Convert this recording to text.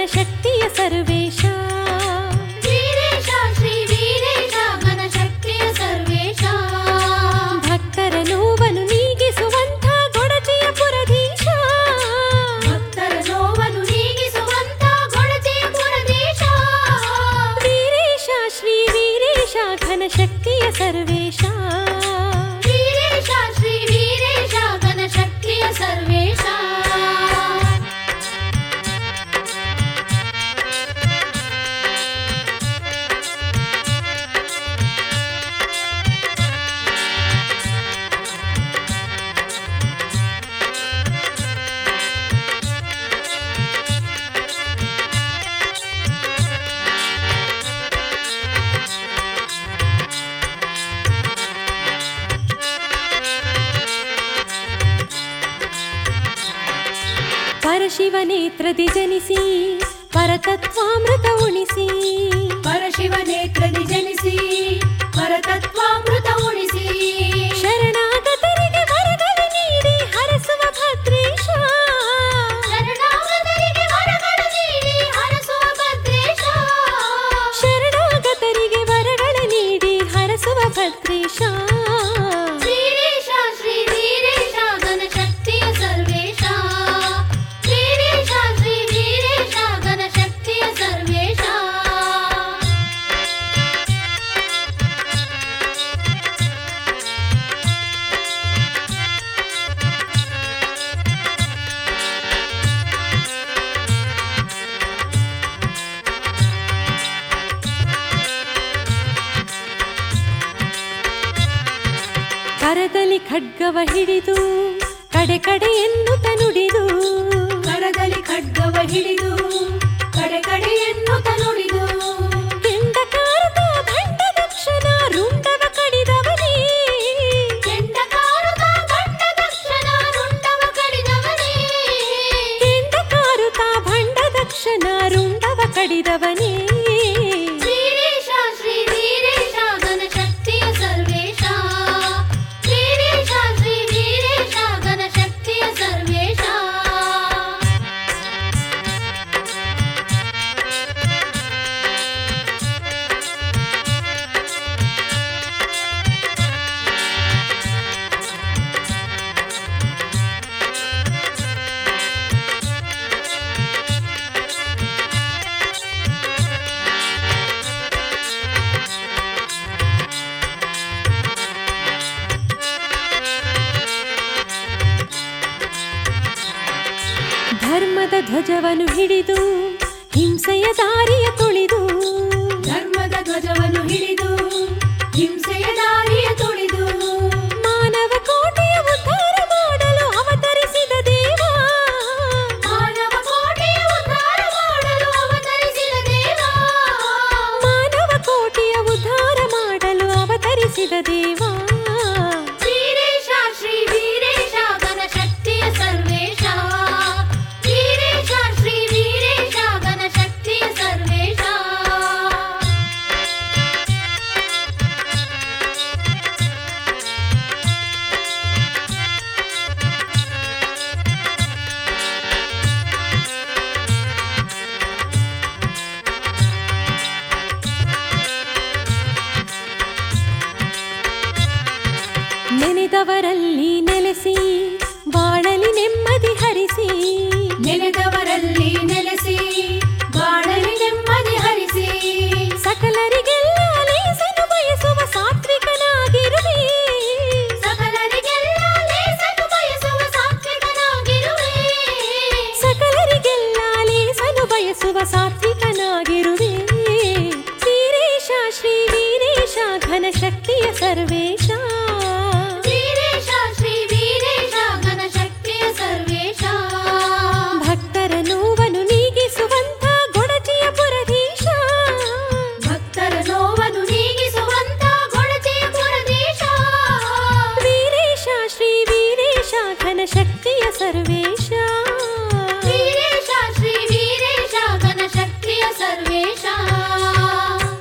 ಘನಶಕ್ತಿಯ ಸರ್ವೇಶ ವೀರೇಶ ಶ್ರೀ ವೀರೇಶ ಘನಶಕ್ತಿಯ ಸರ್ವೇಶ ಭಕ್ತರ ನೋವನ್ನು ನೀಗಿಸುವಂಥ ಗೊಡಚೆಯ ಪುರಧೀಶ ಭಕ್ತರ ನೋವನ್ನು ನೀಗಿಸುವಂತ ಗೊಡಚೆಯ ಪುರದೇಶ ವೀರೇಶ ಶ್ರೀ ವೀರೇಶ ಘನಶಕ್ತಿಯ ಸರ್ವೇಶ ವೀರೇಶ ಶ್ರೀ ವೀರೇಶ ಘನಶಕ್ತಿಯ ಸರ್ವೇಶ ಪರಶಿವ ನೇತ್ರದಿ ಜನಿಸಿ ಪರತತ್ವಾಮೃತ ಉಣಿಸಿ ಪರಶಿವ ನೇತ್ರದಿ ಜನಿಸಿ ಪರತತ್ವಾಮೃತ ಉಣಿಸಿ ಶರಣಾಗತರಿಗೆ ವರಗಳು ನೀಡಿ ಹರಸುವ ಭದ್ರೇಶ ಶರಣಾಗತರಿಗೆ ವರಗಳು ನೀಡಿ ಹರಸುವ ಭದ್ರೇಶ ಶರಣಾಗತರಿಗೆ ವರಗಳ ನೀಡಿ ಹರಸುವ ಭದ್ರೇಶ ವೀರೇಶ ಶ್ರೀ ವೀರೇಶ ಘನಶಕ್ತಿಯ ಸರ್ವೇಶ ವೀರೇಶ ಶ್ರೀ ವೀರೇಶ ಘನಶಕ್ತಿಯ ಸರ್ವೇಶ ಕರದಲ್ಲಿ ಖಡ್ಗವ ಹಿಡಿದು ಕಡೆ ಕಡೆ ಎನ್ನುತ್ತ ನುಡಿದು ಕರದಲ್ಲಿ ಖಡ್ಗವ ಹಿಡಿದು ಕಡೆ ಕಡೆಯನ್ನು ತನುಡಿದು ಕೆಂಡ ಕಾರುತ್ತ ಭಂಡ ದಕ್ಷನ ರುಂಡವ ಕಡಿದವನೇ ಕೆಂಡ ಕಾರುತ ಬಂಡ ದಕ್ಷನ ರುಂಡವ ಕಡಿದವನೇ ಕೆಂಡ ಕಾರುತ್ತ ಭಂಡ ದಕ್ಷನ ರುಂಡವ ಕಡಿದವನೇ ವೀರೇಶ ಶ್ರೀ ವೀರೇಶ ಘನಶಕ್ತಿಯ ಸರ್ವೇಶ ವೀರೇಶ ಶ್ರೀ ವೀರೇಶ ಘನಶಕ್ತಿಯ ಸರ್ವೇಶ ಧರ್ಮದ ಧ್ವಜವನ್ನು ಹಿಡಿದು ಹಿಂಸೆಯ ದಾರಿಯ ತುಳಿದು ಧರ್ಮದ ಧ್ವಜವನ್ನು ಹಿಡಿದು ಹಿಂಸೆಯ ದಾರಿಯ ತುಳಿದು ಮಾನವ ಕೋಟೆಯ ಉದ್ಧಾರ ಮಾಡಲು ಅವತರಿಸಿದ ದೇವ ಮಾನವ ಕೋಟೆಯ ಉದ್ಧಾರ ಮಾಡಲು ಅವತರಿಸಿದ ದೇವ ಮಾನವ ಕೋಟೆಯ ಉದ್ಧಾರ ಮಾಡಲು ಅವತರಿಸಿದ ದೇವ ವೀರೇಶ ಶ್ರೀ ವೀರೇಶ ಘನಶಕ್ತಿಯ ಸರ್ವೇಶ ವೀರೇಶ ಶ್ರೀ ವೀರೇಶ ಘನಶಕ್ತಿಯ ಸರ್ವೇಶ ನೆನೆದವರಲ್ಲಿ ನೆಲೆಸಿ ಬಾಳಲಿ ನೆಮ್ಮದಿ ಹರಿಸಿ ನೆನೆದವರಲ್ಲಿ ನೆಲೆಸಿ ಬಾಳಲಿ ನೆಮ್ಮದಿ ಹರಿಸಿ ಸಕಲರಿಗೆಲ್ಲ ಲೇಸನು ಬಯಸುವ ಸಾತ್ವಿಕನಾಗಿರುವೆ ಸಕಲರಿಗೆಲ್ಲ ಲೇಸನ್ನು ಬಯಸುವ ಸಾತ್ವಿಕನಾಗಿರುವೆ ಸಕಲರಿಗೆಲ್ಲ ಲೇಸನು ಬಯಸುವ ಸಾತ್ವಿಕನಾಗಿರುವೆ ವೀರೇಶ ಶ್ರೀ ವೀರೇಶ ಘನಶಕ್ತಿಯ ಸರ್ವೇಶ ವೀರೇಶ ಶ್ರೀ ವೀರೇಶ ಘನಶಕ್ತಿಯ ಸರ್ವೇಶ ಭಕ್ತರ ನೋವನ್ನು ನೀಗಿಸುವಂತ ಗೊಡಚಿಯ ಪುರಧೀಶ ಭಕ್ತರ ನೋವನ್ನು ನೀಗಿಸುವಂತ ಗೊಡಚೆಯ ಪುರದೇಶ ವೀರೇಶ ಶ್ರೀ ವೀರೇಶ ಘನಶಕ್ತಿಯ ಸರ್ವೇಶ